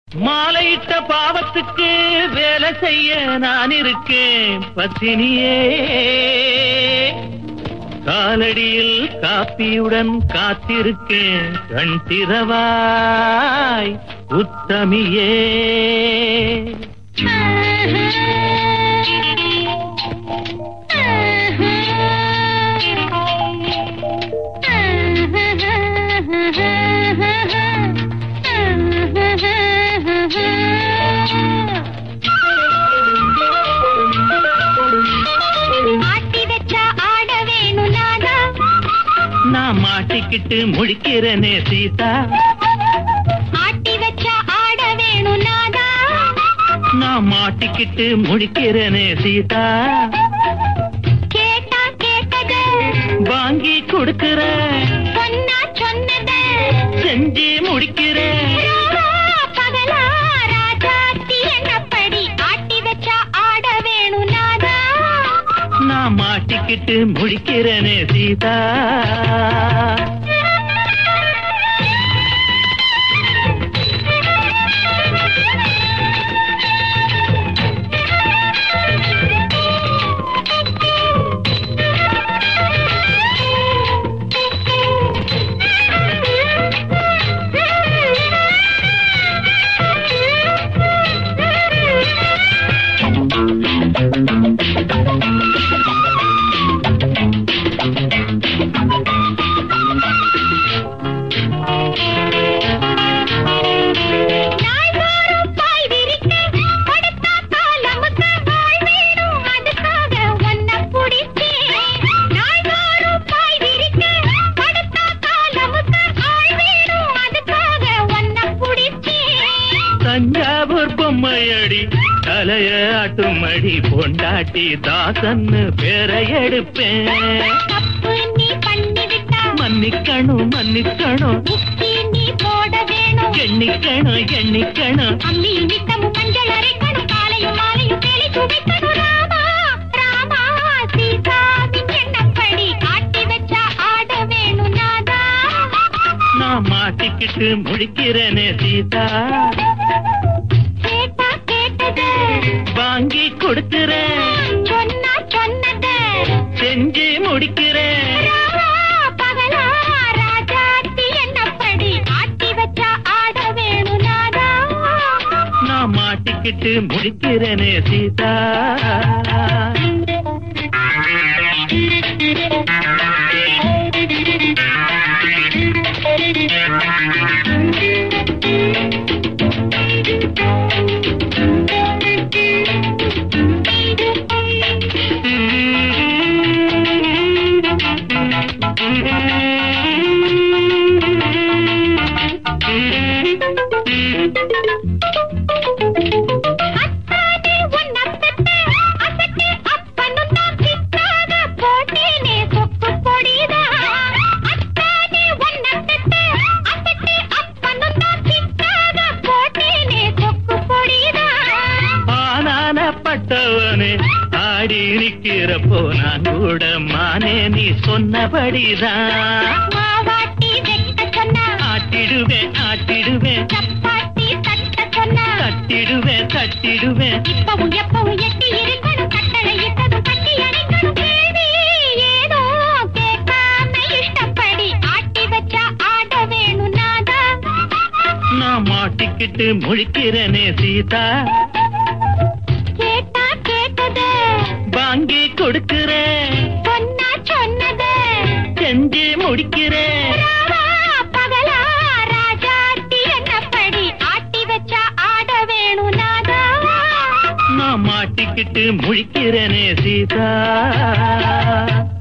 மாலையிட்ட பாவத்துக்கு வேலை செய்ய நான் இருக்கேன் பத்தினியே காலடியில் காப்பியுடன் காத்திருக்கேன் கண் திறவாய் உத்தமியே ஆட்டி வச்சா ஆட வேணும் நாதா நான் மாட்டிக்கிட்டு முழிக்கிறனே சீதா ஆட்டி வச்சா ஆட வேணும் நாதா நான் மாட்டிக்கிட்டு முழிக்கிறனே சீதா கேட்டா கேட்டது வாங்கி கொடுக்கிற சொன்னா சொன்னது செஞ்சு முடிக்கிற ராவா பகலா ராஜாத்தி என்னப்படி ஆட்டி வச்சா ஆட வேணும் நாதா நான் மாட்டிக்கிட்டு முழிக்கிறனே சீதா நாள்தோறும் பாய் விரிக்க, படுத்தா காலமுக்க வாழ் வேணும், அதுக்காக உன்னை புடிச்சேன். நாள்தோறும் பாய் விரிக்க, படுத்தா காலமுக்க வாழ் வேணும், அதுக்காக உன்னை புடிச்சேன். தஞ்சாவூர் பொம்மையடி தலைய ஆட்டுமடி பொண்டாட்டி தாசன்னு பேரை எடுப்பேன் தப்பு நீ பண்ணிவிட்டா, மன்னிக்கணும் மன்னிக்கணும் புத்தி நீ போட வேணும். எண்ணிக்கணும் எண்ணிக்கணும் அம்மியும் நித்தமும் மஞ்சள் அரைக்கணும், காலையும் மாலையும் தேளி துவைக்கணும். ராமா, ராமா, சீதாவின் எண்ணப்படி ஆட்டி வச்சா ஆட வேணும் நாதா நான் மாட்டிக்கிட்டு முழிக்கிறனே சீதா கேட்டா கேட்டது வாங்கி கொடுக்கிறேன் சொன்னா சொன்னது செஞ்சு முடிக்கிறேன் ராவா பகலா ராஜாத்தி என்னப்படி ஆட்டி வச்சா ஆட வேணும் நாதா நான் மாட்டிக்கிட்டு முடிக்கிறனே சீதா அத்தானே உன்னை பெத்த அசட்டு அப்பனும் தான் சித்தாக போட்டேனே சொக்கு பொடிதா அத்தானே உன்னை பெத்த அசட்டு அப்பனும் தான் சித்தாக போட்டேனே சொக்கு பொடிதா ஆனானப்பட்டவனே ஆடி நிக்கிறப்போ நான் கூட மானே நீ சொன்னபடிதான் மாவாட்டி வெட்ட சொன்னா ஆட்டிடுவேன் ஆட்டிடுவேன் சப்பாத்தி தட்ட சொன்னா தட்டிடுவேன் தட்டிடுவேன் இப்பவும் எப்பவும் எட்டி இருக்கணும் கட்டளை இட்டதும் கட்டி அணைக்கணும் கேள்வி ஏதோ கேட்காம இஷ்டப்படி ஆட்டி வச்சா ஆட வேணும் நாதா நான் மாட்டிக்கிட்டு முழிக்கிறனே சீதா கேட்டா கேட்டது வாங்கி கொடுக்கிறேன் சொன்னா சொன்னது செஞ்சு முடிக்கிறேன் ராவா பகலா ராஜாத்தி என்னப்படி ஆட்டி வச்சா ஆட வேணும் நாதா நான் மாட்டிக்கிட்டு முழிக்கிறனே சீதா